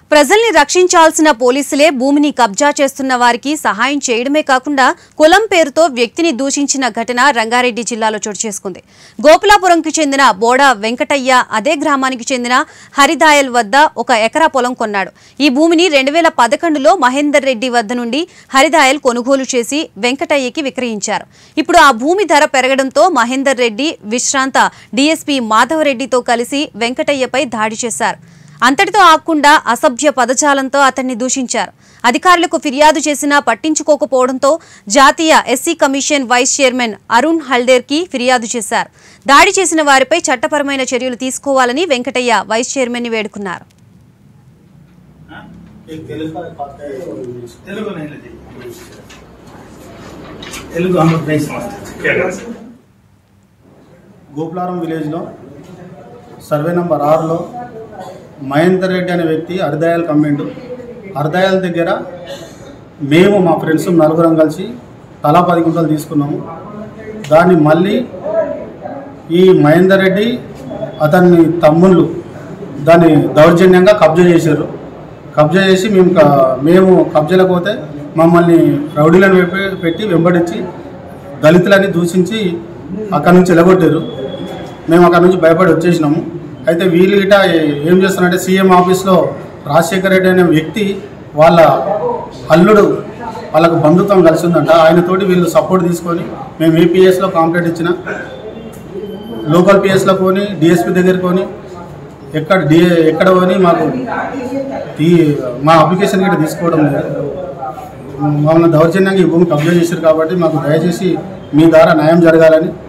ప్రజల్ని రక్షించాల్సిన పోలీసులే భూమిని కబ్జా చేస్తున్న వారికి సహాయం చేయడమే కాకుండా కులం పేరుతో వ్యక్తిని దూషించిన ఘటన రంగారెడ్డి జిల్లాలో చోటు చేసుకుంది గోపులాపురంకి చెందిన బోడా వెంకటయ్య అదే గ్రామానికి చెందిన హరిదాయల్ వద్ద ఒక ఎకరా పొలం కొన్నాడు ఈ భూమిని రెండు వేల పదకొండులో మహేందర్ రెడ్డి వద్ద నుండి హరిదాయల్ కొనుగోలు చేసి వెంకటయ్యకి విక్రయించారు ఇప్పుడు ఆ భూమి ధర పెరగడంతో మహేందర్ రెడ్డి విశ్రాంత డీఎస్పీ మాధవరెడ్డితో కలిసి వెంకటయ్యపై దాడి చేశారు అంతటితో ఆగకుండా అసభ్య పదజాలంతో అతన్ని దూషించారు అధికారులకు ఫిర్యాదు చేసినా పట్టించుకోకపోవడంతో జాతీయ SC commission vice chairman Arun Haldar కి ఫిర్యాదు చేశారు దాడి చేసిన వారిపై చట్టపరమైన చర్యలు తీసుకోవాలని వెంకటయ్య వైస్ చైర్మన్ ని వేడుకున్నారు తెలుగు नहीं लेते తెలుగు हम लोग नहीं समझते क्या कर सकते గోపులారం విలేజ్లో సర్వే నంబర్ ఆరులో మహేందర్ రెడ్డి అనే వ్యక్తి అర్దయాల్ కమ్మిండు అర్దయాల్ దగ్గర మేము మా ఫ్రెండ్స్ నలుగురం కలిసి తలా పది గుంటలు తీసుకున్నాము దాన్ని మళ్ళీ ఈ మహేందర్ రెడ్డి అతన్ని తమ్ముళ్ళు దాన్ని దౌర్జన్యంగా కబ్జా చేశారు కబ్జా చేసి మేము క- మేము కబ్జాలకు పోతే మమ్మల్ని రౌడీలను పెట్టి- పెట్టి వెంబడించి దళితులని దూషించి అక్కడి నుంచి ఎలగొట్టారు మేము అక్కడ నుంచి భయపడి వచ్చేసినాము అయితే వీళ్ళు గిట ఏ- ఏం చేస్తున్నారంటే సీఎం ఆఫీస్లో రాజశేఖర రెడ్డి అనే వ్యక్తి వాళ్ళ అల్లుడు వాళ్ళకు బంధుత్వం కలిసి ఉందంట ఆయనతోటి వీళ్ళు సపోర్ట్ తీసుకొని మేము ఏపీఎస్లో కాంప్లైంట్ ఇచ్చిన లోకల్ పిఎస్లో కొని డిఎస్పీ దగ్గర కొని ఎక్కడ డి ఎక్కడ కొని మాకు తీ మా అప్లికేషన్ కూడా తీసుకోవడం లేదు మమ్మల్ని దౌర్జన్యంగా ఈ భూమి కబ్జా చేశారు కాబట్టి మాకు దయచేసి మీ ద్వారా న్యాయం జరగాలని